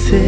నిలిసే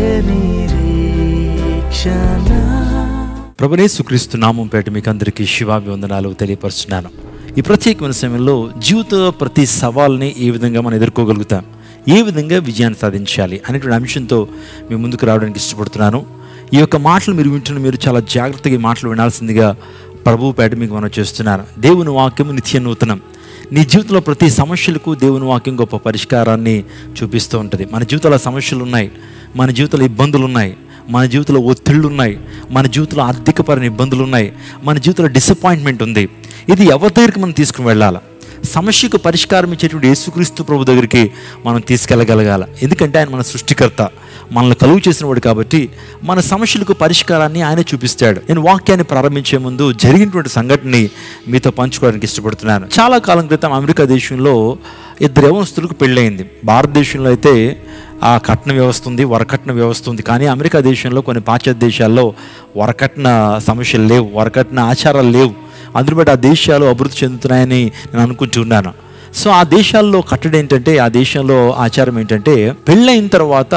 నిరీక్షణ ప్రభునేసుక్రీస్తు నామం పేట మీకు అందరికీ శివాభివందనాలు తెలియపరుస్తున్నాను ఈ ప్రత్యేకమైన సమయంలో జీవిత ప్రతి సవాల్ని ఏ విధంగా మనం ఎదుర్కోగలుగుతాం ఏ విధంగా విజయాన్ని సాధించాలి అనేటువంటి అంశంతో మీ ముందుకు రావడానికి ఇష్టపడుతున్నాను ఈ యొక్క మాటలు మీరు వింటున్న మీరు చాలా జాగ్రత్తగా ఈ మాటలు వినాల్సిందిగా ప్రభువు పేట మీకు మనం చేస్తున్నాను దేవుని వాక్యము నిత్య నూతనం నీ జీవితంలో ప్రతి సమస్యలకు దేవుని వాక్యం గొప్ప పరిష్కారాన్ని చూపిస్తూ ఉంటుంది మన జీవితంలో సమస్యలు ఉన్నాయి మన జీవితంలో ఇబ్బందులు ఉన్నాయి మన జీవితంలో ఒత్తిళ్ళు ఉన్నాయి మన జీవితంలో ఆర్థికపరమైన ఇబ్బందులు ఉన్నాయి మన జీవితంలో డిసప్పాయింట్మెంట్ ఉంది ఇది ఎవరి దగ్గరికి మనం తీసుకుని వెళ్ళాలి సమస్యకు పరిష్కారం ఇచ్చేటువంటి యేసుక్రీస్తు ప్రభు దగ్గరికి మనం తీసుకెళ్ళగలగాల ఎందుకంటే ఆయన మన సృష్టికర్త మనల్ని కలుగు చేసిన వాడు కాబట్టి మన సమస్యలకు పరిష్కారాన్ని ఆయన చూపిస్తాడు నేను వాక్యాన్ని ప్రారంభించే ముందు జరిగినటువంటి సంఘటనని మీతో పంచుకోవడానికి ఇష్టపడుతున్నాను చాలా కాలం క్రితం అమెరికా దేశంలో ఇద్దరు యవనస్తులకు పెళ్ళయింది భారతదేశంలో అయితే ఆ కట్న వ్యవస్థ ఉంది వరకట్న వ్యవస్థ ఉంది కానీ అమెరికా దేశంలో కొన్ని పాశ్చాత్య దేశాల్లో వరకట్న సమస్యలు లేవు వరకట్న ఆచారాలు లేవు అందులో బట్టి ఆ దేశాలు అభివృద్ధి చెందుతున్నాయని నేను అనుకుంటున్నాను సో ఆ దేశాల్లో కట్టడి ఏంటంటే ఆ దేశంలో ఆచారం ఏంటంటే పెళ్ళైన తర్వాత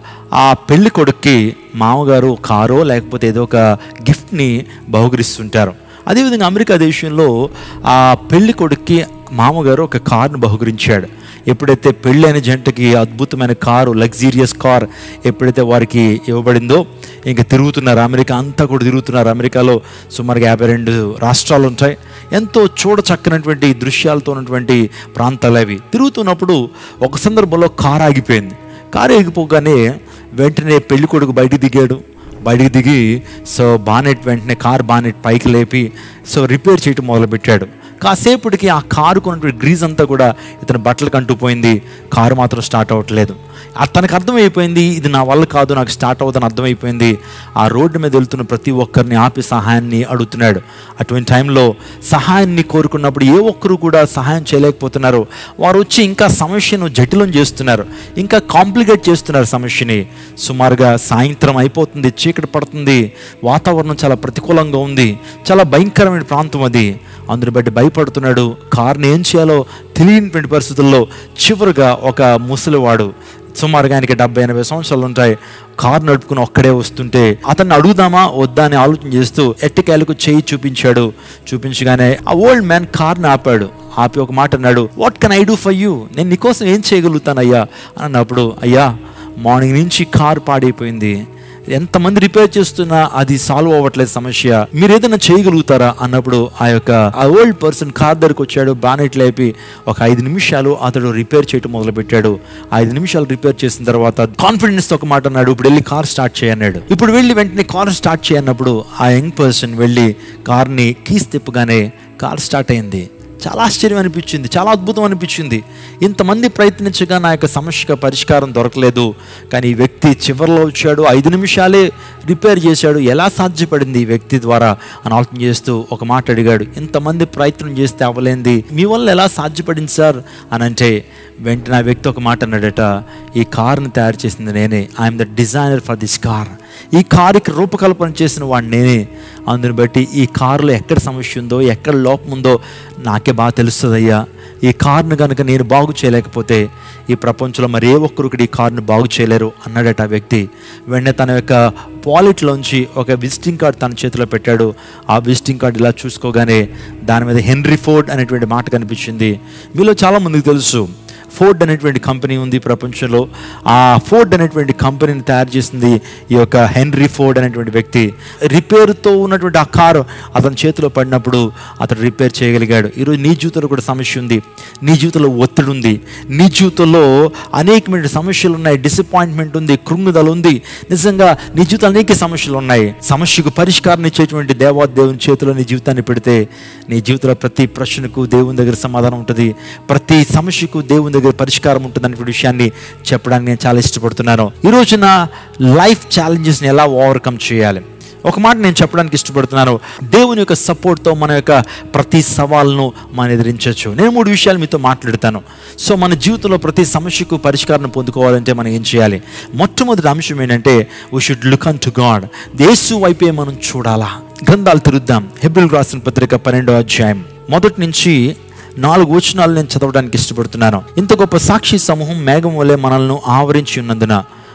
ఆ పెళ్లి కొడుక్కి మామగారు కారో లేకపోతే ఏదో ఒక గిఫ్ట్ని బహుకరిస్తుంటారు అదేవిధంగా అమెరికా దేశంలో ఆ పెళ్లి కొడుక్కి మామగారు ఒక కార్ను బహుకరించాడు ఎప్పుడైతే పెళ్ళైన జంటకి అద్భుతమైన కారు లగ్జీరియస్ కార్ ఎప్పుడైతే వారికి ఇవ్వబడిందో ఇంకా తిరుగుతున్నారు అమెరికా అంతా కూడా తిరుగుతున్నారు అమెరికాలో సుమారుగా యాభై రెండు రాష్ట్రాలు ఉంటాయి ఎంతో చూడ చక్కనటువంటి దృశ్యాలతో ఉన్నటువంటి ప్రాంతాలు అవి తిరుగుతున్నప్పుడు ఒక సందర్భంలో కారు ఆగిపోయింది కారు ఆగిపోగానే వెంటనే పెళ్లి కొడుకు బయటికి దిగాడు బయటికి దిగి సో బానెట్ వెంటనే కార్ బానెట్ పైకి లేపి సో రిపేర్ చేయటం మొదలుపెట్టాడు కాసేపటికి ఆ కారు కొన్నటువంటి గ్రీజ్ అంతా కూడా ఇతని బట్టలకు అంటుపోయింది కారు మాత్రం స్టార్ట్ అవ్వట్లేదు ఆ తనకు అర్థమైపోయింది ఇది నా వల్ల కాదు నాకు స్టార్ట్ అవుతుందని అర్థమైపోయింది ఆ రోడ్డు మీద వెళ్తున్న ప్రతి ఒక్కరిని ఆపి సహాయాన్ని అడుగుతున్నాడు అటువంటి టైంలో సహాయాన్ని కోరుకున్నప్పుడు ఏ ఒక్కరు కూడా సహాయం చేయలేకపోతున్నారు వారు వచ్చి ఇంకా సమస్యను జటిలం చేస్తున్నారు ఇంకా కాంప్లికేట్ చేస్తున్నారు సమస్యని సుమారుగా సాయంత్రం అయిపోతుంది చీకటి పడుతుంది వాతావరణం చాలా ప్రతికూలంగా ఉంది చాలా భయంకరమైన ప్రాంతం అది అందుని బట్టి భయపడుతున్నాడు కార్ని ఏం చేయాలో తెలియనటువంటి పరిస్థితుల్లో చివరిగా ఒక ముసలివాడు సుమారుగా ఆయనకి డెబ్బై ఎనభై సంవత్సరాలు ఉంటాయి కారు నడుపుకుని ఒక్కడే వస్తుంటే అతన్ని అడుగుదామా వద్దా అని ఆలోచన చేస్తూ ఎట్టికాయలకు చేయి చూపించాడు చూపించగానే ఆ ఓల్డ్ మ్యాన్ కార్ని ఆపాడు ఆపి ఒక మాట అన్నాడు what can I do for you నేను నీకోసం ఏం చేయగలుగుతాను అయ్యా అని అన్నప్పుడు అయ్యా మార్నింగ్ నుంచి కారు పాడైపోయింది ఎంతమంది రిపేర్ చేస్తున్నా అది సాల్వ్ అవ్వట్లేదు సమస్య మీరు ఏదైనా చేయగలుగుతారా అన్నప్పుడు ఆ యొక్క ఆ ఓల్డ్ పర్సన్ కార్ దగ్గరకు వచ్చాడు బానెట్ లేపి ఒక ఐదు నిమిషాలు అతడు రిపేర్ చేయటం మొదలుపెట్టాడు ఐదు నిమిషాలు రిపేర్ చేసిన తర్వాత కాన్ఫిడెన్స్ తో ఒక మాట అన్నాడు ఇప్పుడు వెళ్ళి కార్ స్టార్ట్ చేయన్నాడు ఇప్పుడు వెళ్ళి వెంటనే కార్ స్టార్ట్ చేయన్నప్పుడు ఆ యంగ్ పర్సన్ వెళ్ళి కార్ని కీస్ తిప్పగానే కార్ స్టార్ట్ అయింది చాలా ఆశ్చర్యం అనిపించింది చాలా అద్భుతం అనిపించింది ఇంతమంది ప్రయత్నించగా నా యొక్క సమస్యకు పరిష్కారం దొరకలేదు కానీ ఈ వ్యక్తి చివరిలో వచ్చాడు ఐదు నిమిషాలే రిపేర్ చేశాడు ఎలా సాధ్యపడింది ఈ వ్యక్తి ద్వారా అని ఆలోచన చేస్తూ ఒక మాట అడిగాడు ఇంతమంది ప్రయత్నం చేస్తే అవ్వలేంది మీ వల్ల ఎలా సాధ్యపడింది సార్ అని అంటే వెంటనే ఆ వ్యక్తి ఒక మాట అన్నాడట ఈ కార్ని తయారు చేసింది నేనే I'm the designer for this car ఈ కారుకి రూపకల్పన చేసిన వాడు నేనే అందుని బట్టి ఈ కారులో ఎక్కడ సమస్య ఉందో ఎక్కడ లోపం ఉందో నాకే బాగా తెలుస్తుంది అయ్యా ఈ కారును కనుక నేను బాగు చేయలేకపోతే ఈ ప్రపంచంలో మరి ఏ ఒక్కరు కూడా ఈ కారును బాగు చేయలేరు అన్నాడట ఆ వ్యక్తి వెంటనే తన యొక్క పాలిట్లోంచి ఒక విజిటింగ్ కార్డ్ తన చేతిలో పెట్టాడు ఆ విజిటింగ్ కార్డ్ ఇలా చూసుకోగానే దాని మీద హెన్రీ ఫోర్డ్ అనేటువంటి మాట కనిపించింది మీలో చాలామందికి తెలుసు ఫోర్డ్ అనేటువంటి కంపెనీ ఉంది ప్రపంచంలో ఆ ఫోర్డ్ అనేటువంటి కంపెనీని తయారు చేసింది ఈ యొక్క హెన్రీ ఫోర్డ్ అనేటువంటి వ్యక్తి రిపేర్తో ఉన్నటువంటి ఆ కారు అతని చేతిలో పడినప్పుడు అతడు రిపేర్ చేయగలిగాడు ఈరోజు నీ జీవితంలో కూడా సమస్య ఉంది నీ జీవితంలో ఒత్తిడి ఉంది నీ జీవితంలో అనేకమైన సమస్యలు ఉన్నాయి డిసప్పాయింట్మెంట్ ఉంది కృంగుదల ఉంది నిజంగా నీ జీవితంలో అనేక సమస్యలు ఉన్నాయి సమస్యకు పరిష్కారం ఇచ్చేటువంటి దేవా దేవుని చేతిలో నీ జీవితాన్ని పెడితే నీ జీవితంలో ప్రతి ప్రశ్నకు దేవుని దగ్గర సమాధానం ఉంటుంది ప్రతి సమస్యకు దేవుని దగ్గర పరిష్కారం ఉంటుంది అనే విషయాన్ని చెప్పడానికి నేను చాలా ఇష్టపడుతున్నాను ఈ రోజున లైఫ్ ఛాలెంజెస్ని ఎలా ఓవర్కమ్ చేయాలి ఒక మాట నేను చెప్పడానికి ఇష్టపడుతున్నాను దేవుని యొక్క సపోర్ట్తో మన యొక్క ప్రతి సవాల్ను మనం ఎదిరించవచ్చు నేను మూడు విషయాలు మీతో మాట్లాడతాను సో మన జీవితంలో ప్రతి సమస్యకు పరిష్కారం పొందుకోవాలంటే మనం ఏం చేయాలి మొట్టమొదటి అంశం ఏంటంటే we should look on to God దేశు వైపే మనం చూడాలా గ్రంథాలు తిరుద్దాం హెబ్రిల్ రాసిన పత్రిక పన్నెండో అధ్యాయం మొదటి నుంచి నాలుగు వచనాలు నేను చదవడానికి ఇష్టపడుతున్నాను ఇంత గొప్ప సాక్షి సమూహం మేఘం వలె మనల్ని ఆవరించి ఉన్నందున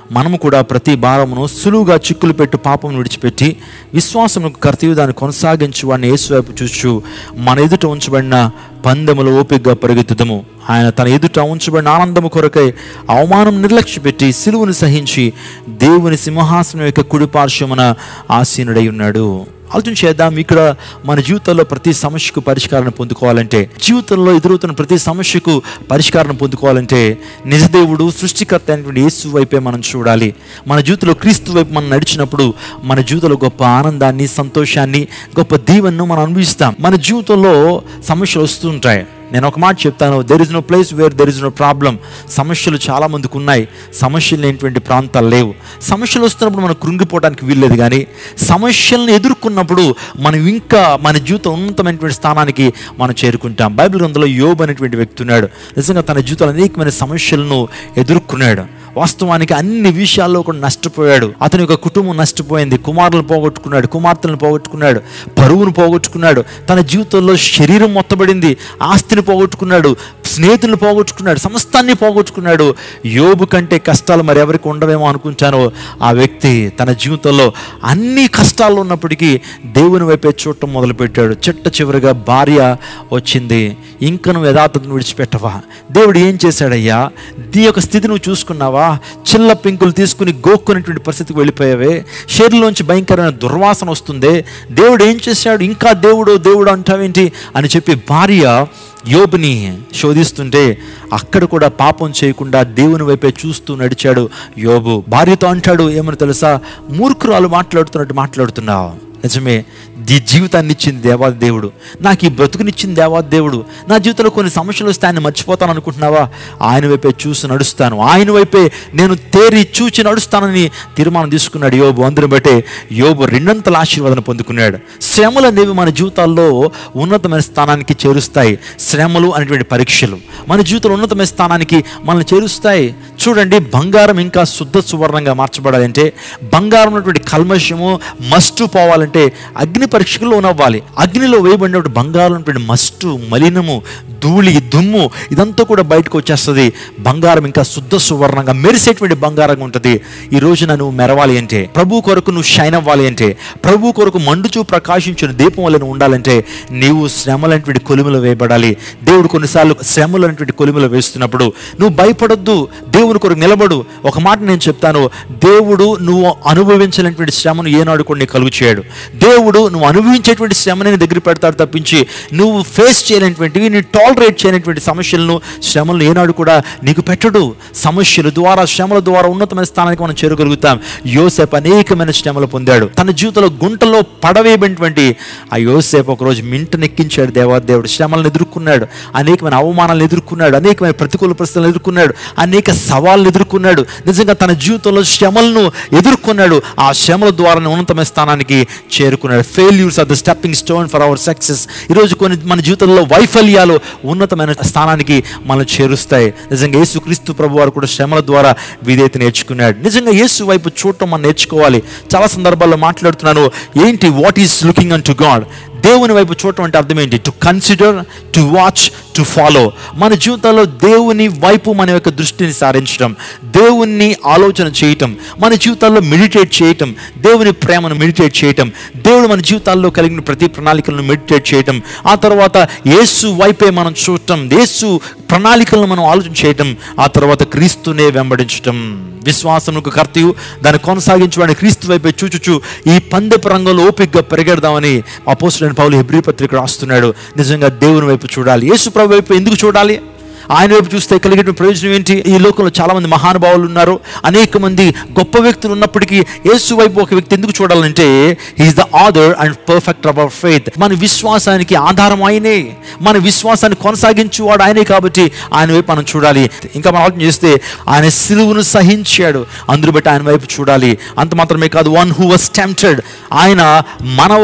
మనము కూడా ప్రతి భారమును సులువుగా చిక్కులు పెట్టు పాపం విడిచిపెట్టి విశ్వాసముకు కర్తవ్య దాన్ని కొనసాగించు వాడిని యేసు వైపు చూచు మన ఎదుట ఉంచబడిన పందెములు ఓపికగా పరిగెత్తుదము ఆయన తన ఎదుట ఉంచబడిన ఆనందము కొరకై అవమానం నిర్లక్ష్య పెట్టి సిలువును సహించి దేవుని సింహాసనం యొక్క కుడి పార్శ్వమున ఆసీనుడై ఉన్నాడు ఆలోచన చేద్దాం ఇక్కడ మన జీవితంలో ప్రతి సమస్యకు పరిష్కారం పొందుకోవాలంటే జీవితంలో ఎదురవుతున్న ప్రతి సమస్యకు పరిష్కారం పొందుకోవాలంటే నిజదేవుడు సృష్టికర్త అయినటువంటి యేసు వైపే మనం చూడాలి మన జీవితంలో క్రీస్తు వైపు మనం నడిచినప్పుడు మన జీవితంలో గొప్ప ఆనందాన్ని సంతోషాన్ని గొప్ప దీవెనను మనం అనుభవిస్తాం మన జీవితంలో సమస్యలు వస్తుంటాయి నేను ఒక మాట చెప్తాను there is no place where there is no problem సమస్యలు చాలా మందికి ఉన్నాయి సమస్యలు లేనిటువంటి ప్రాంతాలు లేవు సమస్యలు వస్తున్నప్పుడు మనం కృంగిపోవడానికి వీల్లేదు కానీ సమస్యలను ఎదుర్కొన్నప్పుడు మనం ఇంకా మన జీవితం ఉన్నతమైనటువంటి స్థానానికి మనం చేరుకుంటాం బైబిల్ గ్రంథంలో యోబు అనేటువంటి వ్యక్తి ఉన్నాడు నిజంగా తన జీవితంలో అనేకమైన సమస్యలను ఎదుర్కొన్నాడు వాస్తవానికి అన్ని విషయాల్లో కూడా నష్టపోయాడు అతని యొక్క కుటుంబం నష్టపోయింది కుమారులను పోగొట్టుకున్నాడు కుమార్తెలను పోగొట్టుకున్నాడు పరువును పోగొట్టుకున్నాడు తన జీవితంలో శరీరం మొత్తబడింది ఆస్తిని పోగొట్టుకున్నాడు స్నేహితులను పోగొట్టుకున్నాడు సమస్తాన్ని పోగొట్టుకున్నాడు యోబు కంటే కష్టాలు మరి ఎవరికి ఉండవేమో అనుకుంటానో ఆ వ్యక్తి తన జీవితంలో అన్ని కష్టాలు ఉన్నప్పటికీ దేవుని వైపే చూడటం మొదలుపెట్టాడు చిట్ట చివరిగా భార్య వచ్చింది ఇంకా నువ్వు యథార్థతను విడిచిపెట్టవా దేవుడు ఏం చేశాడయ్యా నీ యొక్క స్థితి నువ్వు చూసుకున్నావా చిల్ల పెంకులు తీసుకుని గోక్కునేటువంటి పరిస్థితికి వెళ్ళిపోయావే శరీరంలోంచి భయంకరమైన దుర్వాసన వస్తుంది దేవుడు ఏం చేశాడు ఇంకా దేవుడు దేవుడు అంటావేంటి అని చెప్పి భార్య యోబుని శోధిస్తుంటే అక్కడ కూడా పాపం చేయకుండా దేవుని వైపే చూస్తూ నడిచాడు యోబు భార్యతో అంటాడు ఏమని తెలుసా మూర్ఖురాలు మాట్లాడుతున్నట్టు మాట్లాడుతున్నావు నిజమే ది జీవితాన్ని ఇచ్చింది దేవాది దేవుడు నాకు ఈ బ్రతుకునిచ్చింది దేవాది దేవుడు నా జీవితంలో కొన్ని సమస్యలు వస్తే ఆయన మర్చిపోతాను అనుకుంటున్నావా ఆయన వైపే చూసి నడుస్తాను ఆయన వైపే నేను తేరి చూచి నడుస్తానని తీర్మానం తీసుకున్నాడు యోబు అందుని బట్టే యోబు రెండంతల ఆశీర్వాదం పొందుకున్నాడు శ్రమలు అనేవి మన జీవితాల్లో ఉన్నతమైన స్థానానికి చేరుస్తాయి శ్రమలు అనేటువంటి పరీక్షలు మన జీవితంలో ఉన్నతమైన స్థానానికి మనల్ని చేరుస్తాయి చూడండి బంగారం ఇంకా శుద్ధ సువర్ణంగా మార్చబడాలంటే బంగారం ఉన్నటువంటి కల్మషము మస్టు పోవాలంటే అగ్ని పరీక్షకు లోనవ్వాలి అగ్నిలో వేయబడినటువంటి బంగారం ఉన్నటువంటి మస్టు మలినము ధూళి దుమ్ము ఇదంతా కూడా బయటకు వచ్చేస్తుంది బంగారం ఇంకా శుద్ధ సువర్ణంగా మెరిసేటువంటి బంగారంగా ఉంటుంది ఈ రోజున నువ్వు మెరవాలి అంటే ప్రభు కొరకు నువ్వు షైన్ అవ్వాలి అంటే ప్రభు కొరకు మండుచూ ప్రకాశించిన దీపం వల్ల నువ్వు ఉండాలంటే నీవు శ్రమలైనటువంటి కొలిమిలో వేయబడాలి దేవుడు కొన్నిసార్లు శ్రమలైనటువంటి కొలిమిలో వేస్తున్నప్పుడు నువ్వు భయపడొద్దు దేవుని కొరకు నిలబడు ఒక మాట నేను చెప్తాను దేవుడు నువ్వు అనుభవించినటువంటి శ్రమను ఏనాడు కూడా నీకు కలుగు చేయడు దేవుడు నువ్వు అనుభవించేటువంటి శ్రమని నీ దగ్గర పెడతాడు తప్పించి నువ్వు ఫేస్ చేయలేనటువంటివి నీ టాలరేట్ చేయనటువంటి సమస్యలను శ్రమలను ఏనాడు కూడా నీకు పెట్టడు సమస్యల ద్వారా శ్రమల ద్వారా ఉన్నతమైన స్థానానికి మనం చేరగలుగుతాం యోసేపు అనేకమైన శ్రమలు పొందాడు తన జీవితంలో గుంటలో పడవేయబడినటువంటి ఆ యోసేపు ఒకరోజు మింట నెక్కించాడు దేవాదేవుడు శ్రమలను ఎదుర్కొన్నాడు అనేకమైన అవమానాలను ఎదుర్కొన్నాడు అనేకమైన ప్రతికూల పరిస్థితులను ఎదుర్కొన్నాడు అనేక సవాళ్ళను ఎదుర్కొన్నాడు నిజంగా తన జీవితంలో శ్రమలను ఎదుర్కొన్నాడు ఆ శ్రమల ద్వారా ఉన్నతమైన స్థానానికి చేరుకున్నాడు failures are the stepping stone for our success ఈరోజు కొన్ని మన జీవితంలో వైఫల్యాలు ఉన్నతమైన స్థానానికి మనం చేరుస్తాయి నిజంగా యేసు క్రీస్తు ప్రభు వారు కూడా శ్రమల ద్వారా విధేయత నేర్చుకున్నాడు నిజంగా యేసు వైపు చూడటం మనం నేర్చుకోవాలి చాలా సందర్భాల్లో మాట్లాడుతున్నాను ఏంటి what is looking on to God దేవుని వైపు చూడటం అంటే అర్థం ఏంటి to consider to watch to follow మన జీవితంలో దేవుని వైపు మన యొక్క దృష్టిని సారించడం దేవుణ్ణి ఆలోచన చేయటం మన జీవితాల్లో మెడిటేట్ చేయటం దేవుని ప్రేమను మెడిటేట్ చేయటం దేవుడు మన జీవితాల్లో కలిగిన ప్రతి ప్రణాళికలను మెడిటేట్ చేయటం ఆ తర్వాత యేసు వైపే మనం చూడటం యేసు ప్రణాళికలను మనం ఆలోచన చేయటం ఆ తర్వాత క్రీస్తునే వెంబడించటం విశ్వాసముకు కర్తయు దాన్ని కొనసాగించడానికి క్రీస్తు వైపే చూచుచు ఈ పందెపు రంగంలో ఓపికగా పెరిగెడదామని అపోస్తుడైన పౌలు హెబ్రీ పత్రిక రాస్తున్నాడు నిజంగా దేవుని వైపు చూడాలి యేసు ప్రభు వైపు ఎందుకు చూడాలి ఆయన వైపు చూస్తే కలిగిన ప్రయోజనం ఏంటి ఈ లోకంలో చాలా మంది మహానుభావులు ఉన్నారు అనేక మంది గొప్ప వ్యక్తులు ఉన్నప్పటికీ యేసు వైపు ఒక వ్యక్తి ఎందుకు చూడాలంటే he's the author and perfect our faith మన విశ్వాసానికి ఆధారం ఆయనే మన విశ్వాసాన్ని కొనసాగించేవాడు ఆయనే కాబట్టి ఆయన వైపు మనం చూడాలి ఇంకా మనం ఆలోచన చేస్తే ఆయన సిలువును సహించాడు అందరూ బట్టి ఆయన వైపు చూడాలి అంత మాత్రమే కాదు వన్ హూ వాస్ టెంప్టెడ్ ఆయన మన వలె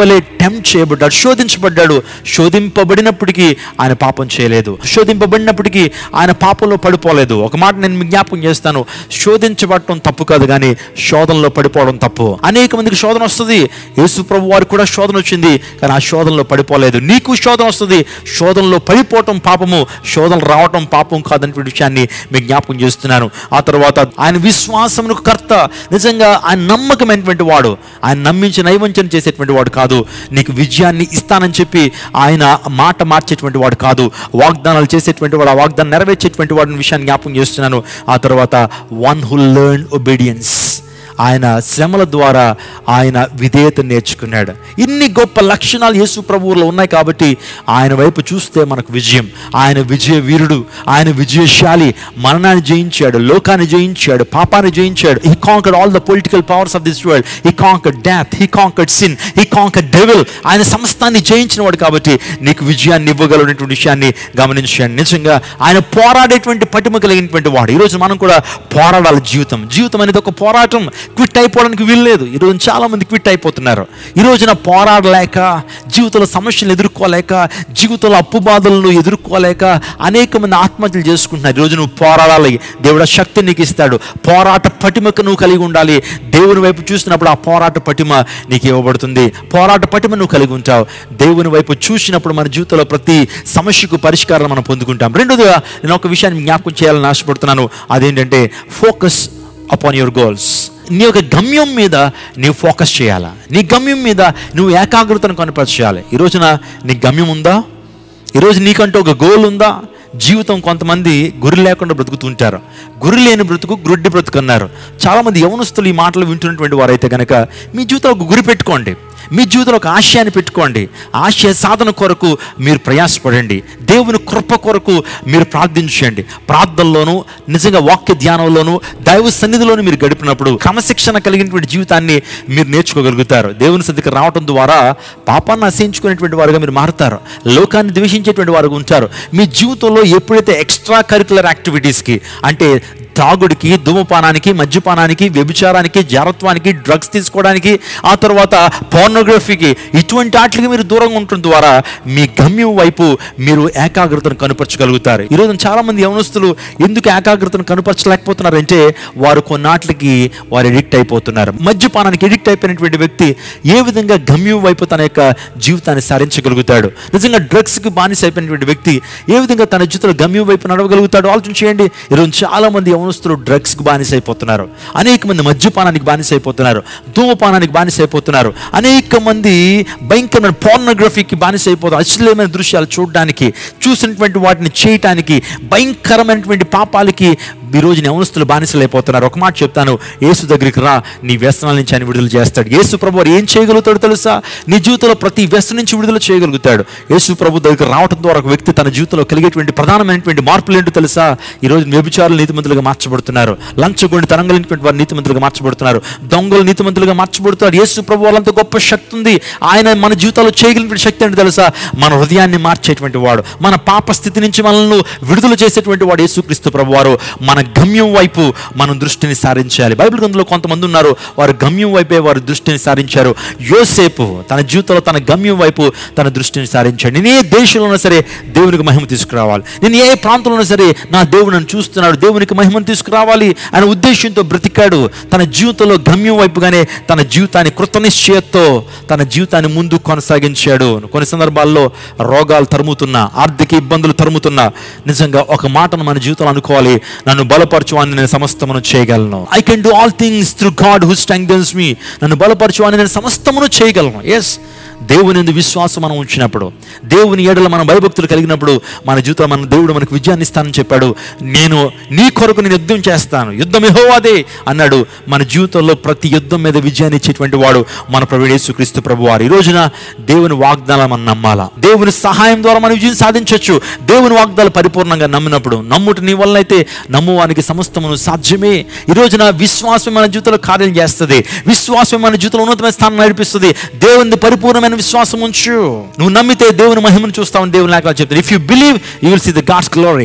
టెంప్ట్ చేయబడ్డాడు శోధించబడ్డాడు శోధింపబడినప్పటికీ ఆయన పాపం చేయలేదు శోధింపబడినప్పటికీ ఆయన పాపంలో పడిపోలేదు ఒక మాట నేను మీకు జ్ఞాపకం చేస్తాను శోధించబడటం తప్పు కాదు కానీ శోధనలో పడిపోవడం తప్పు అనేక మందికి శోధన వస్తుంది యేసు ప్రభు వారికి కూడా శోధన వచ్చింది కానీ ఆ శోధనలో పడిపోలేదు నీకు శోధన వస్తుంది శోధనలో పడిపోవటం పాపము శోధన రావటం పాపం కాదనే విషయాన్ని మీకు జ్ఞాపకం చేస్తున్నాను ఆ తర్వాత ఆయన విశ్వాసమునకు కర్త నిజంగా ఆయన నమ్మకమైనటువంటి వాడు ఆయన నమ్మించి నైవంచన చేసేటువంటి వాడు కాదు నీకు విజయాన్ని ఇస్తానని చెప్పి ఆయన మాట మార్చేటువంటి వాడు కాదు వాగ్దానాలు చేసేటువంటి వాడు ఆ వాగ్దానం నెరవేర్చేటువంటి వాడిని విషయాన్ని జ్ఞాపకం చేస్తున్నాను ఆ తర్వాత వన్ హు లెర్న్ ఒబీడియన్స్ ఆయన శ్రమల ద్వారా ఆయన విధేయత నేర్చుకున్నాడు ఇన్ని గొప్ప లక్షణాలు యేసు ప్రభువులో ఉన్నాయి కాబట్టి ఆయన వైపు చూస్తే మనకు విజయం ఆయన విజయ వీరుడు ఆయన విజయశాలి మరణాన్ని జయించాడు లోకాన్ని జయించాడు పాపాన్ని జయించాడు he conquered all the political powers of this world he conquered death he conquered sin he conquered devil ఆయన సమస్తాన్ని జయించిన వాడు కాబట్టి నీకు విజయాన్ని ఇవ్వగలిగినటువంటి విషయాన్ని గమనించండి నిజంగా ఆయన పోరాడేటువంటి పటిమ కలిగినటువంటి వాడు ఈరోజు మనం కూడా పోరాడాలి జీవితం జీవితం అనేది ఒక పోరాటం క్విట్ అయిపోవడానికి వీల్లేదు ఈరోజు చాలా మంది క్విట్ అయిపోతున్నారు ఈ రోజున పోరాడలేక జీవితంలో సమస్యలు ఎదుర్కోలేక జీవితంలో అప్పు బాధలను ఎదుర్కోలేక అనేక మంది ఆత్మహత్యలు చేసుకుంటున్నారు ఈరోజు నువ్వు పోరాడాలి దేవుడు ఆ శక్తి నీకు ఇస్తాడు పోరాట పటిమకు నువ్వు కలిగి ఉండాలి దేవుని వైపు చూసినప్పుడు ఆ పోరాట పటిమ నీకు ఇవ్వబడుతుంది పోరాట పటిమ నువ్వు కలిగి ఉంటావు దేవుని వైపు చూసినప్పుడు మన జీవితంలో ప్రతి సమస్యకు పరిష్కారం మనం పొందుకుంటాం రెండోదిగా నేను ఒక విషయాన్ని జ్ఞాపకం చేయాలని ఆశపడుతున్నాను అదేంటంటే ఫోకస్ అపాన్ యువర్ గోల్స్ నీ యొక్క గమ్యం మీద నీవు ఫోకస్ చేయాలా నీ గమ్యం మీద నువ్వు ఏకాగ్రతను కనపరచాలి ఈ రోజున నీ గమ్యం ఉందా ఈరోజు నీకంటూ ఒక గోల్ ఉందా జీవితం కొంతమంది గురి లేకుండా బ్రతుకుతుంటారు గురి లేని బ్రతుకు గుడ్డి బ్రతుకు అన్నారు చాలామంది యవనస్తులు ఈ మాటలు వింటున్నటువంటి వారైతే కనుక మీ జీవితంలో ఒక గురి పెట్టుకోండి మీ జీవితంలో ఒక ఆశయాన్ని పెట్టుకోండి ఆశయ సాధన కొరకు మీరు ప్రయాసపడండి దేవుని కృప కొరకు మీరు ప్రార్థించండి ప్రార్థనలోను నిజంగా వాక్య ధ్యానంలోను దైవ సన్నిధిలోను మీరు గడిపినప్పుడు క్రమశిక్షణ కలిగినటువంటి జీవితాన్ని మీరు నేర్చుకోగలుగుతారు దేవుని సన్నిధికి రావడం ద్వారా పాపాన్ని అసహించుకునేటువంటి వారుగా మీరు మారుతారు లోకాన్ని ద్వేషించేటువంటి వారుగా ఉంటారు మీ జీవితంలో ఎప్పుడైతే ఎక్స్ట్రా కరికులర్ యాక్టివిటీస్కి అంటే తాగుడికి ధూమపానానికి మద్యపానానికి వ్యభిచారానికి జారత్వానికి డ్రగ్స్ తీసుకోవడానికి ఆ తర్వాత పోర్నోగ్రఫీకి ఇటువంటి వాటికి మీరు దూరంగా ఉండటం ద్వారా మీ గమ్యం వైపు మీరు ఏకాగ్రతను కనుపరచగలుగుతారు ఈరోజు చాలా మంది యవనస్తులు ఎందుకు ఏకాగ్రతను కనుపరచలేకపోతున్నారంటే వారు కొన్నాట్లకి వారు ఎడిక్ట్ అయిపోతున్నారు మద్యపానానికి ఎడిక్ట్ అయిపోయినటువంటి వ్యక్తి ఏ విధంగా గమ్యం వైపు తన యొక్క జీవితాన్ని సాధించగలుగుతాడు నిజంగా డ్రగ్స్కి బానిస అయిపోయినటువంటి వ్యక్తి ఏ విధంగా తన జీవితంలో గమ్యం వైపు నడవగలుగుతాడు ఆలోచన చేయండి ఈరోజు చాలా మంది యవనస్తులు డ్రగ్స్కి బానిస అయిపోతున్నారు అనేక మంది మద్యపానానికి బానిస అయిపోతున్నారు ధూమపానానికి బానిస అయిపోతున్నారు అనేక మంది భయంకరమైన పోర్నోగ్రఫీకి బానిస అయిపోతున్నారు అశ్లీలమైన దృశ్యాలు చూడడానికి చూసినటువంటి వాటిని చేయటానికి భయంకరమైనటువంటి పాపాలకి ఈ రోజు యవనస్తులు బానిసలు అయిపోతున్నారు ఒక మాట చెప్తాను యేసు దగ్గరికి రా నీ వ్యసనాల నుంచి ఆయన విడుదల చేస్తాడు యేసు ప్రభు వారు ఏం చేయగలుగుతాడు తెలుసా నీ జీవితంలో ప్రతి వ్యసనం నుంచి విడుదల చేయగలుగుతాడు యేసు ప్రభు దగ్గరికి రావడం ద్వారా ఒక వ్యక్తి తన జీవితంలో కలిగేటువంటి ప్రధానమైనటువంటి మార్పులు ఏంటో తెలుసా ఈ రోజు వ్యభిచారులు నీతిమంతులుగా మార్చబడుతున్నారు లంచగొండి తరంగలినటువంటి వారు నీతిమంతులుగా మార్చబడుతున్నారు దొంగలు నీతిమంతులుగా మార్చబడుతున్నారు యేసు ప్రభు వాళ్ళంత గొప్ప శక్తి ఉంది ఆయన మన జీవితాల్లో చేయగలిగినటువంటి శక్తి ఏంటో తెలుసా మన హృదయాన్ని మార్చేటువంటి వాడు మన పాప స్థితి నుంచి మనల్ని విడుదల చేసేటువంటి వాడు యేసుక్రీస్తు ప్రభు వారు మన గమ్యం వైపు మనం దృష్టిని సారించాలి బైబిల్ గ్రంథంలో కొంతమంది ఉన్నారు వారు గమ్యం వైపే వారు దృష్టిని సారించారు యోసేపు తన జీవితంలో తన గమ్యం వైపు తన దృష్టిని సారించాడు నేను ఏ దేశంలో ఉన్నా సరే దేవునికి మహిమ తీసుకురావాలి నేను ఏ ప్రాంతంలో ఉన్నా సరే నా దేవుడు నన్ను చూస్తున్నాడు దేవునికి మహిమను తీసుకురావాలి అనే ఉద్దేశంతో బ్రతికాడు తన జీవితంలో గమ్యం వైపుగానే తన జీవితాన్ని కృతనిశ్చయతో తన జీవితాన్ని ముందు కొనసాగించాడు కొన్ని సందర్భాల్లో రోగాలు తరుముతున్నా ఆర్థిక ఇబ్బందులు తరుముతున్నా నిజంగా ఒక మాటను మన జీవితంలో అనుకోవాలి నన్ను బలపరచువాన్ని నేను సమస్తమును చేయగలను I can do all things through God who strengthens me నన్ను బలపరచువాన్ని నేను సమస్తమును చేయగలను ఎస్ దేవుని ఎందు విశ్వాసం మనం ఉంచినప్పుడు దేవుని ఏడల మనం భయభక్తులు కలిగినప్పుడు మన జీవితంలో మన దేవుడు మనకు విజయాన్ని ఇస్తానని చెప్పాడు నేను నీ కొరకు నేను యుద్ధం చేస్తాను యుద్ధం యెహోవాదే అన్నాడు మన జీవితంలో ప్రతి యుద్ధం మీద విజయాన్ని ఇచ్చేటువంటి వాడు మన ప్రభుడు యేసుక్రీస్తు ప్రభు వారు ఈ రోజున దేవుని వాగ్దానాలు మనం నమ్మాలా దేవుని సహాయం ద్వారా మనం విజయం సాధించవచ్చు దేవుని వాగ్దాలు పరిపూర్ణంగా నమ్మినప్పుడు నమ్ముట నీ వల్ల అయితే నమ్మువానికి సమస్తమును సాధ్యమే ఈ రోజున విశ్వాసం మన జీవితంలో కార్యం చేస్తుంది విశ్వాసం మన జీవితంలో ఉన్నతమైన స్థానం నడిపిస్తుంది దేవుని పరిపూర్ణమైన విశ్వాసం ఉంచు నువ్వు నమ్మితే దేవుని మహిమను చూస్తావని దేవుని లేఖలు చెప్తాడు if you believe you will see the God's glory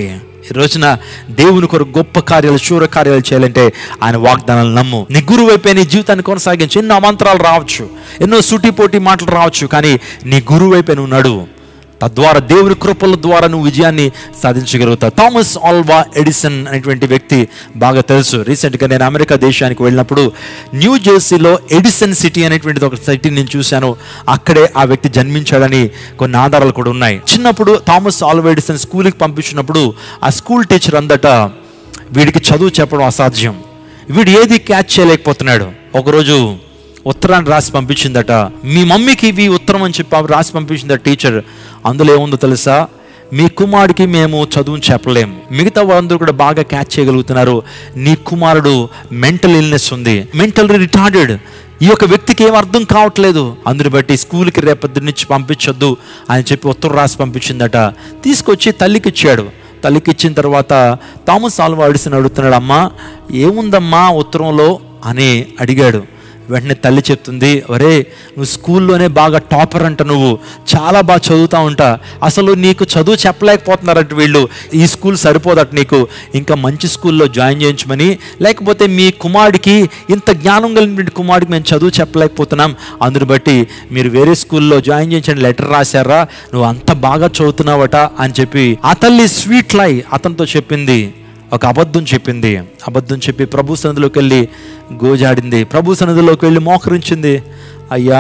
ఈ రోజున దేవుని కొరకు గొప్ప కార్యాలు శూర కార్యాలు చేయాలంటే ఆయన వాగ్దానాలు నమ్ము నీ గురువు అయిపోయి నీ జీవితాన్ని కొనసాగించు ఎన్నో అమంతరాలు రావచ్చు ఎన్నో సూటిపోటి మాటలు రావచ్చు కానీ నీ గురువు అయిపోయి నువ్వు నడువు తద్వారా దేవుని కృపల ద్వారా నువ్వు విజయాన్ని సాధించగలుగుతావు థామస్ ఆల్వా ఎడిసన్ అనేటువంటి వ్యక్తి బాగా తెలుసు రీసెంట్గా నేను అమెరికా దేశానికి వెళ్ళినప్పుడు న్యూ జెర్సీలో ఎడిసన్ సిటీ అనేటువంటిది ఒక సిటీ నేను చూశాను అక్కడే ఆ వ్యక్తి జన్మించాడని కొన్ని ఆధారాలు కూడా ఉన్నాయి చిన్నప్పుడు థామస్ ఆల్వా ఎడిసన్ స్కూల్కి పంపించినప్పుడు ఆ స్కూల్ టీచర్ అందట వీడికి చదువు చెప్పడం అసాధ్యం వీడు ఏది క్యాచ్ చేయలేకపోతున్నాడు ఒకరోజు ఉత్తరాన్ని రాసి పంపించిందట మీ మమ్మీకి ఇవి ఉత్తరం అని చెప్పి ఆవిడ రాసి పంపించిందట టీచర్ అందులో ఏముందో తెలుసా మీ కుమారుడికి మేము చదువుని చెప్పలేము మిగతా వాళ్ళందరూ కూడా బాగా క్యాచ్ చేయగలుగుతున్నారు నీ కుమారుడు మెంటల్ ఇల్నెస్ ఉంది మెంటల్ రిటార్డెడ్ ఈ యొక్క వ్యక్తికి ఏం అర్థం కావట్లేదు అందుని బట్టి స్కూల్కి రేపటి నుంచి పంపించొద్దు అని చెప్పి ఉత్తరం రాసి పంపించిందట తీసుకొచ్చి తల్లికి ఇచ్చాడు తల్లికి ఇచ్చిన తర్వాత థామస్ ఆల్వా అడిసిన అడుగుతున్నాడు అమ్మా ఏముందమ్మా ఉత్తరంలో అని అడిగాడు వెంటనే తల్లి చెప్తుంది ఒరే నువ్వు స్కూల్లోనే బాగా టాపర్ అంట నువ్వు చాలా బాగా చదువుతా ఉంటా అసలు నీకు చదువు చెప్పలేకపోతున్నారంట వీళ్ళు ఈ స్కూల్ సరిపోదట నీకు ఇంకా మంచి స్కూల్లో జాయిన్ చేయించమని లేకపోతే మీ కుమారుడికి ఇంత జ్ఞానం కలిగిన కుమారుడికి మేము చదువు చెప్పలేకపోతున్నాం అందుని బట్టి మీరు వేరే స్కూల్లో జాయిన్ చేయించండి లెటర్ రాశారా నువ్వు అంత బాగా చదువుతున్నావట అని చెప్పి ఆ తల్లి స్వీట్ లై అతనితో చెప్పింది ఒక అబద్ధం చెప్పింది అబద్ధం చెప్పి ప్రభు సన్నిధిలోకి వెళ్ళి గోజాడింది ప్రభు సన్నిధిలోకి వెళ్ళి మోకరించింది అయ్యా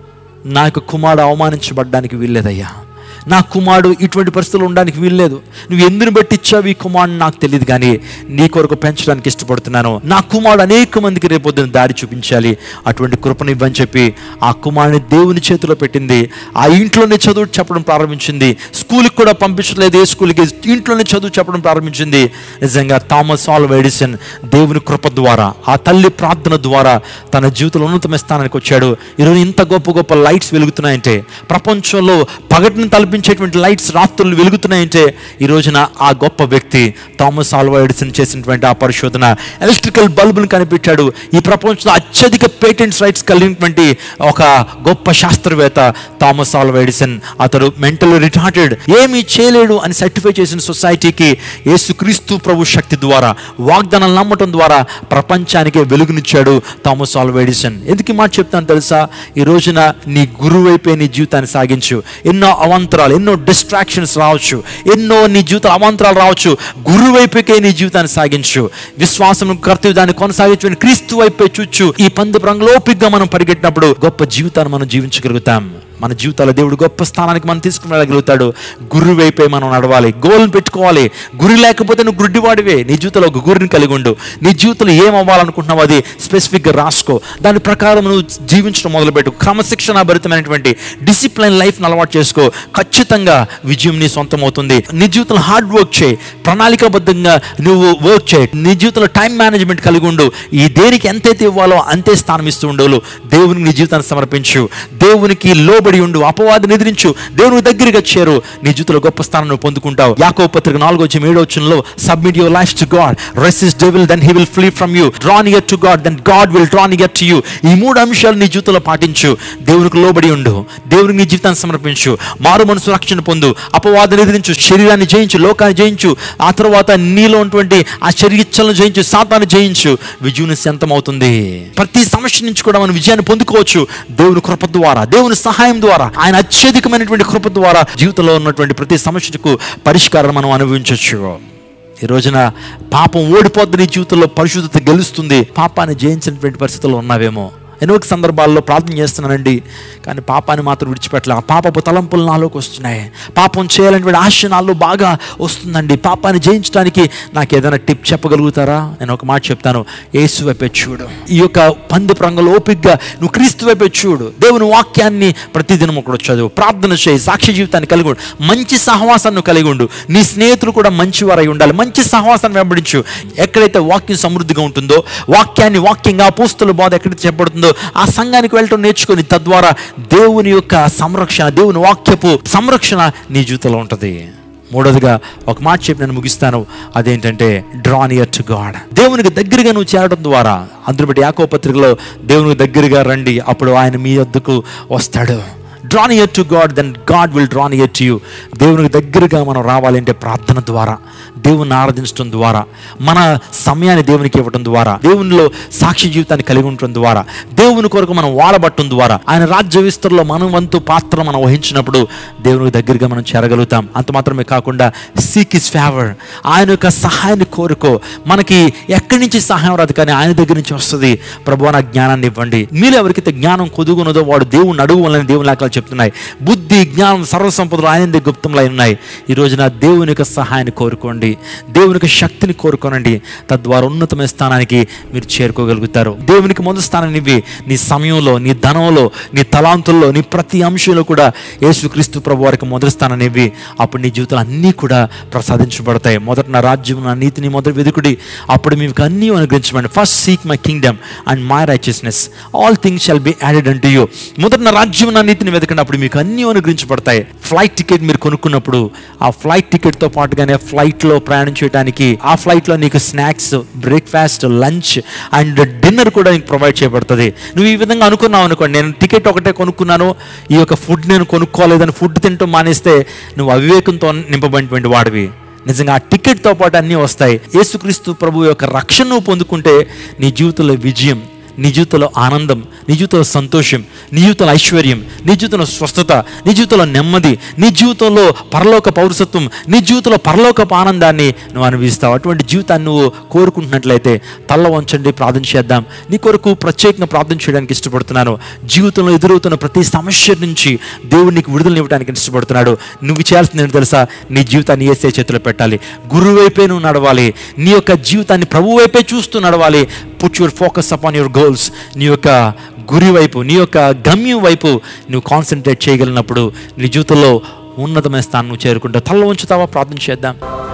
నా యొక్క కుమారుడు అవమానించబడ్డానికి వీల్లేదయ్యా నా కుమారుడు ఇటువంటి పరిస్థితులు ఉండడానికి వీల్లేదు నువ్వు ఎందుని బట్టి ఇచ్చావు ఈ కుమారుడు నాకు తెలియదు కానీ నీ కొరకు పెంచడానికి ఇష్టపడుతున్నాను నా కుమారుడు అనేక మందికి రేపొద్దున దారి చూపించాలి అటువంటి కృపను ఇవ్వని చెప్పి ఆ కుమారుని దేవుని చేతిలో పెట్టింది ఆ ఇంట్లోనే చదువు చెప్పడం ప్రారంభించింది స్కూల్కి కూడా పంపించలేదు ఏ స్కూల్కి ఇంట్లోనే చదువు చెప్పడం ప్రారంభించింది నిజంగా థామస్ ఆల్ ఎడిసన్ దేవుని కృప ద్వారా ఆ తల్లి ప్రార్థన ద్వారా తన జీవితంలో ఉన్నతమైన స్థానానికి వచ్చాడు ఈరోజు ఇంత గొప్ప గొప్ప లైట్స్ వెలుగుతున్నాయంటే ప్రపంచంలో పగటిని తలపించేటువంటి లైట్స్ రాత్రులు వెలుగుతున్నాయంటే ఈ రోజున ఆ గొప్ప వ్యక్తి థామస్ ఆల్వా ఎడిసన్ చేసినటువంటి ఆ పరిశోధన ఎలక్ట్రికల్ బల్బును కనిపెట్టాడు ఈ ప్రపంచంలో అత్యధిక పేటెంట్స్ రైట్స్ కలిగినటువంటి ఒక గొప్ప శాస్త్రవేత్త థామస్ ఆల్వా ఎడిసన్ అతడు మెంటల్ రిటార్టెడ్ ఏమీ చేయలేడు అని సర్టిఫై చేసిన సొసైటీకి యేసుక్రీస్తు ప్రభు శక్తి ద్వారా వాగ్దానాలు నమ్మటం ద్వారా ప్రపంచానికే వెలుగునిచ్చాడు థామస్ ఆల్వా ఎడిసన్ ఎందుకు ఈ మాట చెప్తాను తెలుసా ఈ రోజున నీ గురువు అయిపోయి నీ జీవితాన్ని సాగించు ఎన్నో అవాంతరాలు ఎన్నో డిస్ట్రాక్షన్స్ రావచ్చు ఎన్నో నీ జీవిత అవాంతరాలు రావచ్చు గురువు వైపుకే నీ జీవితాన్ని సాగించు విశ్వాసం కర్తవ్య దాన్ని కొనసాగించు క్రీస్తు వైపే చూచు ఈ పంది రంగులోపిగ్గా మనం పరిగెట్టినప్పుడు గొప్ప జీవితాన్ని మనం జీవించగలుగుతాం మన జీవితాల దేవుడు గొప్ప స్థానానికి మనం తీసుకుని వెళ్ళగలుగుతాడు గురు వైపే మనం నడవాలి గోల్ని పెట్టుకోవాలి గురి లేకపోతే నువ్వు గుడ్డివాడివే నీ జీవితంలో ఒక గురిని కలిగి ఉండు నీ జీవితంలో ఏం అవ్వాలనుకుంటున్నావు అది స్పెసిఫిక్గా రాసుకో దాని ప్రకారం నువ్వు జీవించడం మొదలుపెట్టు క్రమశిక్షణ భరితమైనటువంటి డిసిప్లైన్ లైఫ్ని అలవాటు చేసుకో ఖచ్చితంగా విజయం నీ సొంతం అవుతుంది నీ జీవితంలో హార్డ్ వర్క్ చేయి ప్రణాళికాబద్ధంగా నువ్వు వర్క్ చేయి నీ జీవితంలో టైం మేనేజ్మెంట్ కలిగి ఉండు ఈ దేనికి ఎంతైతే ఇవ్వాలో అంతే స్థానం ఇస్తూ ఉండవు దేవునికి నీ జీవితాన్ని సమర్పించు దేవునికి లోబడి ఉండు అపవాదిని ఎదిరించు దేవునికి దగ్గరగా చేరు నీ జీవితంలో గొప్ప స్థానం నువ్వు పొందుకుంటావు యాకో పత్రిక నాలుగో వచ్చి ఏడో వచ్చంలో submit your life to God resist devil then he will flee from you draw near to God then God will draw near to you ఈ మూడు అంశాలు నీ జీవితంలో పాటించు దేవునికి లోబడి ఉండు దేవునికి నీ జీవితాన్ని సమర్పించు మారు మనసు రక్షణ పొందు అపవాదిని ఎదిరించు శరీరాన్ని జయించు లోకాన్ని జయించు ఆ తర్వాత నీలో ఉన్నటువంటి ఆ శరీరలను జయించు సాతాన్ని జయించు విజయం అవుతుంది ప్రతి సమస్య నుంచి కూడా మనం విజయాన్ని పొందుకోవచ్చు దేవుని కృప ద్వారా దేవుని సహాయం ద్వారా ఆయన అత్యధికమైనటువంటి కృప ద్వారా జీవితంలో ఉన్నటువంటి ప్రతి సమస్యకు పరిష్కారం మనం అనుభవించవచ్చు ఈ రోజున పాపం ఓడిపోద్ది నీ జీవితంలో పరిశుద్ధత గెలుస్తుంది పాపాన్ని జయించినటువంటి పరిస్థితుల్లో ఉన్నావేమో ఎన్నో సందర్భాల్లో ప్రార్థన చేస్తున్నానండి కానీ పాపాన్ని మాత్రం విడిచిపెట్టలే ఆ పాపపు తలంపులు నాలోకి వస్తున్నాయి పాపం చేయాలనేటువంటి ఆశ నాలో బాగా వస్తుందండి పాపాన్ని జయించడానికి నాకు ఏదైనా టిప్ చెప్పగలుగుతారా నేను ఒక మాట చెప్తాను యేసు వైపే చూడు ఈ యొక్క పంది ప్రంగలు ఓపిగ్గా నువ్వు క్రీస్తు వైపే చూడు దేవుని వాక్యాన్ని ప్రతిదినం ఒకడు చదువు ప్రార్థన చేయి సాక్షి జీవితాన్ని కలిగి ఉండు మంచి సహవాసాన్ని కలిగి ఉండు నీ స్నేహితులు కూడా మంచివారై ఉండాలి మంచి సహవాసాన్ని వెంబడించు ఎక్కడైతే వాక్యం సమృద్ధిగా ఉంటుందో వాక్యాన్ని వాక్యంగా పోస్తుల బోధ ఎక్కడైతే చెప్పబడుతుందో ఆ సంఘానికి వెళ్ళటం నేర్చుకొని తద్వారా దేవుని యొక్క సంరక్షణ దేవుని వాక్యపు సంరక్షణ నీ జీవితంలో ఉంటుంది మూడోదిగా ఒక మాట చెప్పి నేను ముగిస్తాను అదేంటంటే డ్రా నియర్ టు గాడ్ దేవునికి దగ్గరగా నువ్వు చేరడం ద్వారా అందులో బట్టి యాకో పత్రికలో దేవునికి దగ్గరగా రండి అప్పుడు ఆయన మీ వద్దకు వస్తాడు draw near to God then God will draw near to you దేవునికి దగ్గరగా మనం రావాలంటే ప్రార్థన ద్వారా దేవుని ఆరాధించడం ద్వారా మన సమయాన్ని దేవునికి ఇవ్వడం ద్వారా దేవునిలో సాక్షి జీవితాన్ని కలిగి ఉండటం ద్వారా దేవుని కొరకు మనం వాడబట్టడం ద్వారా ఆయన రాజ్య విస్తరణలో మనం వంతు పాత్ర మనం వహించినప్పుడు దేవునికి దగ్గరగా మనం చేరగలుగుతాం అంత మాత్రమే కాకుండా సీక్ ఇస్ ఫేవర్ ఆయన యొక్క సహాయాన్ని కోరుకో మనకి ఎక్కడి నుంచి సహాయం రాదు కానీ ఆయన దగ్గర నుంచి వస్తుంది ప్రభు నా జ్ఞానాన్ని ఇవ్వండి మీరు ఎవరికైతే జ్ఞానం కొదుగున్నదో వాడు దేవుని అడుగు వలని దేవుని లేఖలు చెప్తున్నాయి బుద్ధి జ్ఞానం సర్వసంపదలు ఆయన గుప్తంలో ఉన్నాయి ఈ రోజున దేవుని యొక్క సహాయాన్ని కోరుకోండి దేవుని యొక్క శక్తిని కోరుకోనండి తద్వారా ఉన్నతమైన స్థానానికి మీరు చేరుకోగలుగుతారు దేవునికి మొదటి స్థానాన్ని ఇవ్వి నీ సమయంలో నీ ధనంలో నీ తలాంతుల్లో నీ ప్రతి అంశంలో కూడా యేసుక్రీస్తు ప్రభు వారికి మొదటి స్థానాన్ని ఇవ్వి అప్పుడు నీ జీవితాలు అన్నీ కూడా ప్రసాదించబడతాయి మొదట నా రాజ్యం నా నీతిని మొదటి వెతుకుడి అప్పుడు మీకు అన్నీ అనుగ్రహించబడి first seek my kingdom and my righteousness all things shall be added unto you మొదట నా రాజ్యం నా నీతిని వెతకండి అప్పుడు మీకు అన్నీ అనుగ్రహించబడతాయి ఫ్లైట్ టికెట్ మీరు కొనుక్కున్నప్పుడు ఆ ఫ్లైట్ టికెట్తో పాటుగానే ఫ్లైట్లో ప్రయాణం చేయడానికి ఆ ఫ్లైట్లో నీకు snacks breakfast lunch and dinner కూడా నీకు ప్రొవైడ్ చేయబడుతుంది నువ్వు ఈ విధంగా అనుకున్నావు అనుకోండి నేను టికెట్ ఒకటే కొనుక్కున్నాను ఈ యొక్క ఫుడ్ నేను కొనుక్కోలేదని ఫుడ్ తింటూ మానేస్తే నువ్వు అవివేకంతో నింపబడినటువంటి వాడివి నిజంగా ఆ టికెట్తో పాటు అన్నీ వస్తాయి యేసుక్రీస్తు ప్రభు యొక్క రక్షణ నువ్వు పొందుకుంటే నీ జీవితంలో విజయం నీ జీవితంలో ఆనందం నీ జీవితంలో సంతోషం నీ జీవితంలో ఐశ్వర్యం నీ జీవితంలో స్వస్థత నీ జీవితంలో నెమ్మది నీ జీవితంలో పరలోక పౌరసత్వం నీ జీవితంలో పరలోకపు ఆనందాన్ని నువ్వు అనుభవిస్తావు అటువంటి జీవితాన్ని నువ్వు కోరుకుంటున్నట్లయితే తల్ల వంచండి ప్రార్థన చేద్దాం నీ కొరకు ప్రత్యేకంగా ప్రార్థన చేయడానికి ఇష్టపడుతున్నాను జీవితంలో ఎదురవుతున్న ప్రతి సమస్య నుంచి దేవుడు నీకు విడుదల ఇవ్వడానికి ఇష్టపడుతున్నాడు నువ్వు చేయాల్సింది ఏంటో తెలుసా నీ జీవితాన్ని ఏసే చేతిలో పెట్టాలి గురువు వైపే నువ్వు నడవాలి నీ యొక్క జీవితాన్ని ప్రభు వైపే చూస్తూ నడవాలి put your focus upon your goals నీ యొక్క గురి వైపు నీ యొక్క గమ్యం వైపు నువ్వు కాన్సన్ట్రేట్ చేయగలిగినప్పుడు నీ జీవితంలో ఉన్నతమైన స్థానం నువ్వు చేరుకుంటావు తల్ల ఉంచుతావా ప్రార్థన చేద్దాం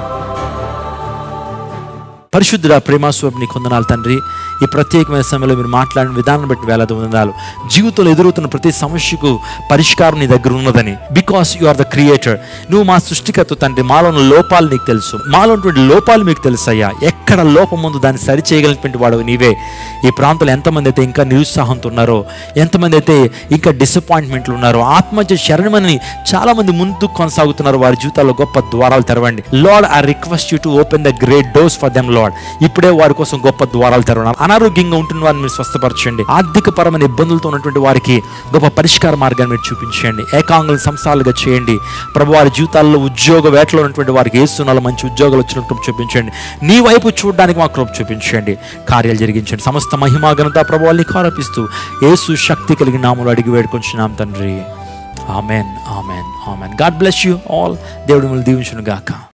పరిశుద్ధుడ ప్రేమాస్వరూపు నీ కొందనాలు తండ్రి ఈ ప్రత్యేకమైన సమయంలో మీరు మాట్లాడిన విధానం బట్టి వేలాది వందనాలు జీవితంలో ఎదురవుతున్న ప్రతి సమస్యకు పరిష్కారం నీ దగ్గర ఉన్నదని because you are the creator నువ్వు మా సృష్టికర్త తండ్రి మాలో ఉన్న లోపాలు నీకు తెలుసు మాలో ఉన్నటువంటి లోపాలు మీకు తెలుసయ్యా ఎక్కడ లోపం ఉందో దాన్ని సరి చేయగలిగినటువంటి వాడు నీవే ఈ ప్రాంతంలో ఎంతమంది అయితే ఇంకా నిరుత్సాహంతో ఉన్నారో ఎంతమంది అయితే ఇంకా డిసప్పాయింట్మెంట్లు ఉన్నారో ఆత్మహత్య శరణమని చాలా మంది ముందు కొనసాగుతున్నారు వారి జీవితాల్లో గొప్ప ద్వారాలు తెరవండి Lord I request you to open the great doors for them Lord ఇప్పుడే వారి కోసం గొప్ప ద్వారాలు తెరవడం అనారోగ్యంగా ఉంటున్న వారిని మీరు స్వస్థపరచండి ఆర్థిక పరమైన ఇబ్బందులతో ఉన్నటువంటి వారికి గొప్ప పరిష్కార మార్గాన్ని మీరు చూపించండి ఏకాంగులు సంస్థలుగా చేయండి ప్రభు వారి జీవితాల్లో ఉద్యోగ వేటలో ఉన్నటువంటి వారికి ఏస్తున్నాలో మంచి ఉద్యోగాలు వచ్చినట్టు చూపించండి నీ వైపు చూడడానికి మా కృప చూపించండి కార్యాలు జరిగించండి సమస్త మహిమాఘనత ప్రభావాల్ని కారపిస్తూ యేసు శక్తి కలిగిన నామలు అడిగి వేడుకొంచున్నాం తండ్రి amen amen amen God bless you all దేవుడు మిమ్మల్ని దీవించును గాక